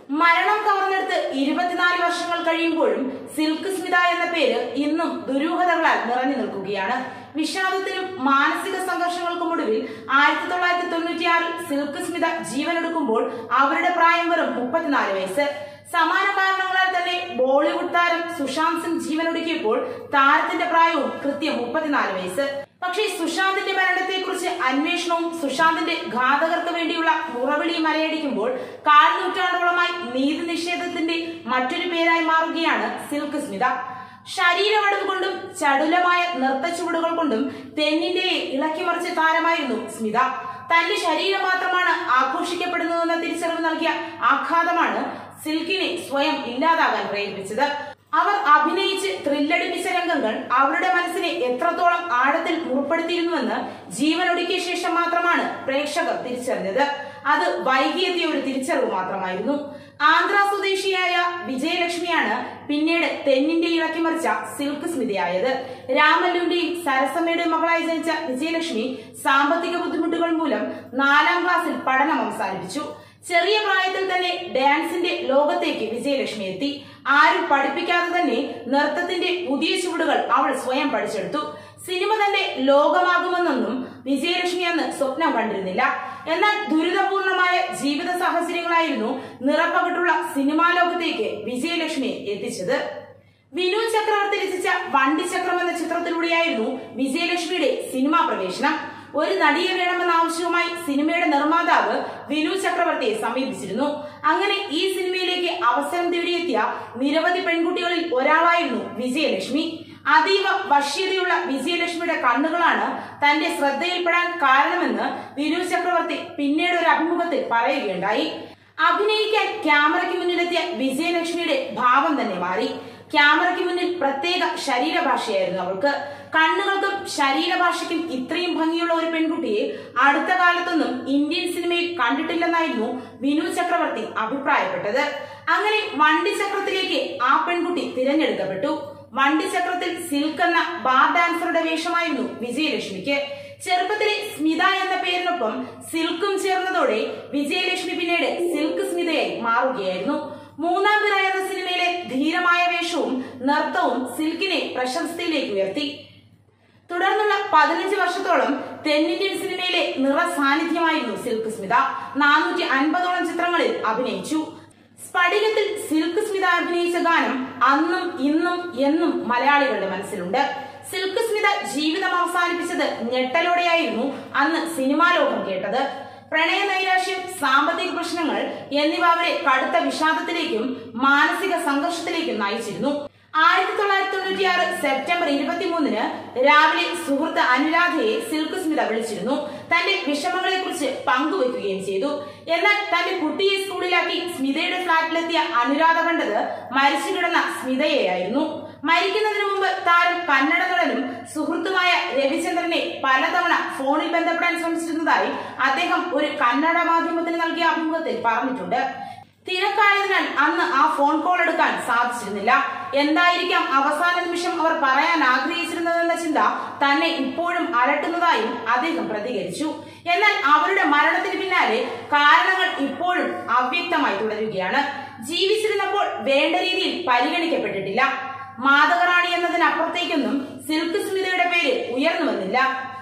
മരണം കവർന്നെടുത്ത് ഇരുപത്തിനാല് വർഷങ്ങൾ കഴിയുമ്പോഴും സിൽക്ക് സ്മിത എന്ന പേര് ഇന്നും ദുരൂഹതകളാൽ നിറഞ്ഞു നിൽക്കുകയാണ് വിഷാദത്തിനും മാനസിക സംഘർഷങ്ങൾക്കും ഒടുവിൽ ആയിരത്തി തൊള്ളായിരത്തി തൊണ്ണൂറ്റിയാറിൽ സിൽക്ക് സ്മിത ജീവനെടുക്കുമ്പോൾ അവരുടെ പ്രായം വെറും മുപ്പത്തിനാല് വയസ്സ് സമാന കാരണങ്ങളാൽ തന്നെ ബോളിവുഡ് താരം സുശാന്ത് സിംഗ് ജീവനൊടുക്കിയപ്പോൾ താരത്തിന്റെ പ്രായവും കൃത്യം മുപ്പത്തിനാല് വയസ്സ് പക്ഷേ സുശാന്തിന്റെ മരണത്തെക്കുറിച്ച് അന്വേഷണവും സുശാന്തിന്റെ ഘാതകർക്ക് വേണ്ടിയുള്ള മുറവിളിയും അലയടിക്കുമ്പോൾ കാൽ നൂറ്റാണ്ടോളമായി നീതി നിഷേധത്തിന്റെ മറ്റൊരു പേരായി മാറുകയാണ് സിൽക്ക് സ്മിത ശരീരവടവ് കൊണ്ടും ചടുലമായ നൃത്ത ചുവടുകൾ കൊണ്ടും തെന്നിന്റെ ഇളക്കിമറിച്ച താരമായിരുന്നു സ്മിത തന്റെ ശരീരം മാത്രമാണ് ആഘോഷിക്കപ്പെടുന്നതെന്ന തിരിച്ചറിവ് നൽകിയ ആഘാതമാണ് സിൽക്കിനെ സ്വയം ഇല്ലാതാകാൻ പ്രേരിപ്പിച്ചത് അവർ അഭിനയിച്ച് ത്രില്ലടിപ്പിച്ച രംഗങ്ങൾ അവരുടെ മനസ്സിനെ എത്രത്തോളം ആഴത്തിൽ മുറിപ്പെടുത്തിയിരുന്നുവെന്ന് ജീവനൊടുക്കിയ ശേഷം മാത്രമാണ് പ്രേക്ഷകർ തിരിച്ചറിഞ്ഞത് അത് വൈകിയെത്തിയ ഒരു തിരിച്ചറിവ് മാത്രമായിരുന്നു ആന്ധ്ര സ്വദേശിയായ വിജയലക്ഷ്മിയാണ് പിന്നീട് തെന്നിന്റെ ഇളക്കിമറിച്ച സിൽക്ക് സ്മിതയായത് രാമല്ലുവിന്റെയും സരസമ്മയുടെയും മകളായി ജനിച്ച വിജയലക്ഷ്മി സാമ്പത്തിക ബുദ്ധിമുട്ടുകൾ മൂലം നാലാം ക്ലാസ്സിൽ പഠനം അവസാനിപ്പിച്ചു ചെറിയ പ്രായത്തിൽ തന്നെ ഡാൻസിന്റെ ലോകത്തേക്ക് വിജയലക്ഷ്മി എത്തി ആരും പഠിപ്പിക്കാതെ തന്നെ നൃത്തത്തിന്റെ പുതിയ ചുവടുകൾ അവൾ സ്വയം പഠിച്ചെടുത്തു സിനിമ തന്നെ ലോകമാകുമെന്നൊന്നും വിജയലക്ഷ്മി അന്ന് സ്വപ്നം കണ്ടിരുന്നില്ല എന്നാൽ ദുരിതപൂർണമായ ജീവിത സാഹചര്യങ്ങളായിരുന്നു നിറപ്പകിട്ടുള്ള സിനിമാ ലോകത്തേക്ക് വിജയലക്ഷ്മിയെ എത്തിച്ചത് വിനു ചക്രവർത്തി രചിച്ച വണ്ടിച്ചക്രം എന്ന ചിത്രത്തിലൂടെയായിരുന്നു വിജയലക്ഷ്മിയുടെ സിനിമാ പ്രവേശനം ഒരു നടിയെ വേണമെന്ന ആവശ്യവുമായി സിനിമയുടെ നിർമ്മാതാവ് വിനു ചക്രവർത്തിയെ സമീപിച്ചിരുന്നു അങ്ങനെ ഈ സിനിമയിലേക്ക് അവസരം തേടിയെത്തിയ നിരവധി പെൺകുട്ടികളിൽ ഒരാളായിരുന്നു വിജയലക്ഷ്മി അതീവ വശ്യതയുള്ള വിജയലക്ഷ്മിയുടെ കണ്ണുകളാണ് തന്റെ ശ്രദ്ധയിൽപ്പെടാൻ കാരണമെന്ന് വിനു ചക്രവർത്തി പിന്നീട് ഒരു അഭിമുഖത്തിൽ പറയുകയുണ്ടായി അഭിനയിക്കാൻ ക്യാമറയ്ക്ക് മുന്നിലെത്തിയ വിജയലക്ഷ്മിയുടെ ഭാവം തന്നെ മാറി ക്യാമറയ്ക്ക് മുന്നിൽ പ്രത്യേക ശരീരഭാഷയായിരുന്നു അവൾക്ക് കണ്ണുകൾക്കും ശരീരഭാഷയ്ക്കും ഇത്രയും ഭംഗിയുള്ള ഒരു പെൺകുട്ടിയെ അടുത്ത കാലത്തൊന്നും ഇന്ത്യൻ സിനിമയിൽ കണ്ടിട്ടില്ലെന്നായിരുന്നു വിനു ചക്രവർത്തി അഭിപ്രായപ്പെട്ടത് അങ്ങനെ വണ്ടി ചക്രത്തിലേക്ക് ആ പെൺകുട്ടി തിരഞ്ഞെടുക്കപ്പെട്ടു വണ്ടി ചക്രത്തിൽ സിൽക്ക് എന്ന ബാർ ഡാൻസറുടെ വേഷമായിരുന്നു വിജയലക്ഷ്മിക്ക് ചെറുപ്പത്തിലെ സ്മിത എന്ന പേരിനൊപ്പം സിൽക്കും ചേർന്നതോടെ വിജയലക്ഷ്മി പിന്നീട് സിൽക്ക് സ്മിതയായി മാറുകയായിരുന്നു മൂന്നാം പിറ എന്ന സിനിമയിലെ ധീരമായ വേഷവും നൃത്തവും സിൽക്കിനെ പ്രശസ്തിയിലേക്ക് ഉയർത്തി തുടർന്നുള്ള പതിനഞ്ച് വർഷത്തോളം തെന്നിന്ത്യൻ സിനിമയിലെ നിറ സാന്നിധ്യമായിരുന്നു സിൽക്ക് സ്മിത നാനൂറ്റി അൻപതോളം ചിത്രങ്ങളിൽ അഭിനയിച്ചു സ്ഫടികത്തിൽ സിൽക്ക് സ്മിത അഭിനയിച്ച ഗാനം അന്നും ഇന്നും എന്നും മലയാളികളുടെ മനസ്സിലുണ്ട് സിൽക്ക് സ്മിത ജീവിതം അവസാനിപ്പിച്ചത് ഞെട്ടലോടെയായിരുന്നു അന്ന് സിനിമാ ലോകം കേട്ടത് പ്രണയ നൈരാശ്യം സാമ്പത്തിക പ്രശ്നങ്ങൾ എന്നിവ അവരെ കടുത്ത വിഷാദത്തിലേക്കും മാനസിക സംഘർഷത്തിലേക്കും നയിച്ചിരുന്നു ആയിരത്തി തൊള്ളായിരത്തി തൊണ്ണൂറ്റിയാറ് സെപ്റ്റംബർ ഇരുപത്തിമൂന്നിന് രാവിലെ സുഹൃത്ത് അനുരാധയെ സിൽക്ക് സ്മിത വിളിച്ചിരുന്നു തന്റെ വിഷമങ്ങളെ കുറിച്ച് പങ്കുവെക്കുകയും ചെയ്തു എന്നാൽ തന്റെ കുട്ടിയെ സ്കൂളിലാക്കി സ്മിതയുടെ ഫ്ളാറ്റിലെത്തിയ അനുരാധ കണ്ടത് മരിച്ചു കിടന്ന സ്മിതയെയായിരുന്നു മരിക്കുന്നതിന് മുമ്പ് താരം കന്നഡ നടനും സുഹൃത്തുമായ രവിചന്ദ്രനെ പലതവണ ഫോണിൽ ബന്ധപ്പെടാൻ ശ്രമിച്ചിരുന്നതായി അദ്ദേഹം ഒരു കന്നഡ മാധ്യമത്തിന് നൽകിയ അഭിമുഖത്തിൽ പറഞ്ഞിട്ടുണ്ട് തിരക്കായതിനാൽ അന്ന് ആ ഫോൺ കോൾ എടുക്കാൻ സാധിച്ചിരുന്നില്ല എന്തായിരിക്കാം അവസാന നിമിഷം അവർ പറയാൻ ആഗ്രഹിച്ചിരുന്നതെന്ന ചിന്ത തന്നെ ഇപ്പോഴും അലട്ടുന്നതായും അദ്ദേഹം പ്രതികരിച്ചു എന്നാൽ അവരുടെ മരണത്തിന് പിന്നാലെ കാരണങ്ങൾ ഇപ്പോഴും അവ്യക്തമായി തുടരുകയാണ് ജീവിച്ചിരുന്നപ്പോൾ വേണ്ട രീതിയിൽ പരിഗണിക്കപ്പെട്ടിട്ടില്ല മാതകറാണി എന്നതിനപ്പുറത്തേക്കൊന്നും സിൽക്ക് സ്മിതയുടെ പേര് ഉയർന്നു വന്നില്ല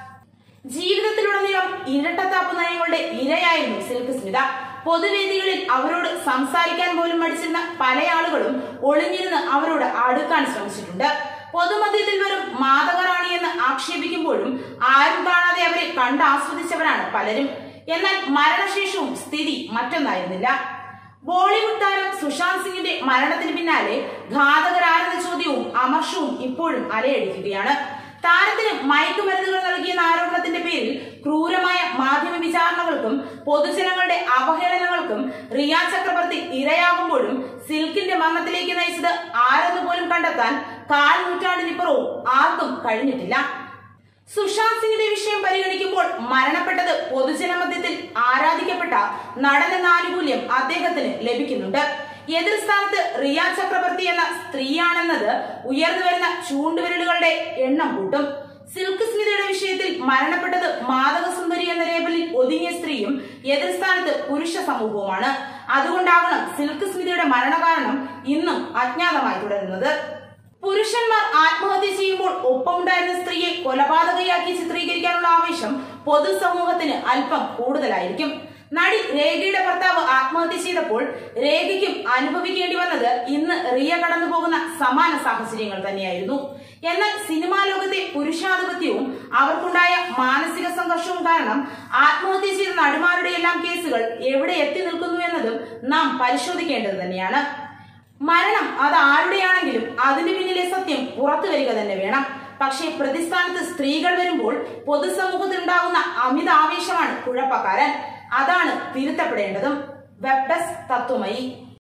ജീവിതത്തിലുടനീളം ഇരട്ടത്താപ്പ് നയങ്ങളുടെ ഇരയായിരുന്നു സിൽക്ക് സ്മിത പൊതുവേദികളിൽ അവരോട് സംസാരിക്കാൻ പോലും മടിച്ചിരുന്ന പല ആളുകളും ഒളിഞ്ഞിരുന്ന് അവരോട് അടുക്കാൻ ശ്രമിച്ചിട്ടുണ്ട് പൊതുമധ്യത്തിൽ വെറും മാതകറാണി എന്ന് ആക്ഷേപിക്കുമ്പോഴും ആരും കാണാതെ അവരെ കണ്ട് ആസ്വദിച്ചവരാണ് പലരും എന്നാൽ മരണശേഷവും സ്ഥിതി മറ്റൊന്നായിരുന്നില്ല ബോളിവുഡ് താരം സുശാന്ത് സിംഗിന്റെ മരണത്തിന് പിന്നാലെ ഘാതകരാരെന്ന ചോദ്യവും അമർഷവും ഇപ്പോഴും അലയടിക്കുകയാണ് താരത്തിന് മയക്കുമരുന്നുകൾ നൽകിയെന്ന ആരോപണത്തിന്റെ പേരിൽ ക്രൂരമായ മാധ്യമ വിചാരണകൾക്കും പൊതുജനങ്ങളുടെ അവഹേളനങ്ങൾക്കും റിയ ചക്രവർത്തി ഇരയാകുമ്പോഴും സിൽക്കിന്റെ മരണത്തിലേക്ക് നയിച്ചത് ആരെന്ന് പോലും കണ്ടെത്താൻ കാൽ നൂറ്റാണ്ടിനിപ്പുറവും ആർക്കും കഴിഞ്ഞിട്ടില്ല സുശാന്ത് സിംഗിന്റെ വിഷയം പരിഗണിക്കുമ്പോൾ മരണപ്പെട്ടത് പൊതുജനമധ്യത്തിൽ ആരാധിക്കപ്പെട്ട നടൻ എന്ന ആനുകൂല്യം അദ്ദേഹത്തിന് ലഭിക്കുന്നുണ്ട് എതിർ സ്ഥാനത്ത് റിയ ചക്രവർത്തി എന്ന സ്ത്രീയാണെന്നത് ഉയർന്നു വരുന്ന ചൂണ്ടുവിരലുകളുടെ എണ്ണം കൂട്ടും സിൽക്ക് സ്മിതയുടെ വിഷയത്തിൽ മരണപ്പെട്ടത് മാതകസുന്ദരി എന്ന ലേബലിൽ ഒതുങ്ങിയ സ്ത്രീയും എതിർ സ്ഥാനത്ത് പുരുഷ സമൂഹവുമാണ് അതുകൊണ്ടാകണം സിൽക്ക് സ്മിതയുടെ മരണകാരണം ഇന്നും അജ്ഞാതമായി തുടരുന്നത് പുരുഷന്മാർ ആത്മഹത്യ ചെയ്യുമ്പോൾ ഒപ്പമുണ്ടായിരുന്ന സ്ത്രീയെ കൊലപാതകയാക്കി ചിത്രീകരിക്കാനുള്ള ആവേശം പൊതുസമൂഹത്തിന് അല്പം കൂടുതലായിരിക്കും നടി രേഖയുടെ ഭർത്താവ് ആത്മഹത്യ ചെയ്തപ്പോൾ രേഖയ്ക്കും അനുഭവിക്കേണ്ടി വന്നത് ഇന്ന് റിയ കടന്നു പോകുന്ന സമാന സാഹചര്യങ്ങൾ തന്നെയായിരുന്നു എന്നാൽ സിനിമാ ലോകത്തെ പുരുഷാധിപത്യവും അവർക്കുണ്ടായ മാനസിക സംഘർഷവും കാരണം ആത്മഹത്യ ചെയ്ത നടിമാരുടെ എല്ലാം കേസുകൾ എവിടെ എത്തി നിൽക്കുന്നു എന്നതും നാം പരിശോധിക്കേണ്ടത് തന്നെയാണ് മരണം അത് ആരുടെയാണെങ്കിലും അതിന് പിന്നിലെ സത്യം പുറത്തു വരിക തന്നെ വേണം പക്ഷേ പ്രതിസ്ഥാനത്ത് സ്ത്രീകൾ വരുമ്പോൾ പൊതുസമൂഹത്തിലുണ്ടാകുന്ന അമിത ആവേശമാണ് കുഴപ്പക്കാരൻ അതാണ് തിരുത്തപ്പെടേണ്ടതും വെബ് ഡെസ്ക് തത്വമയി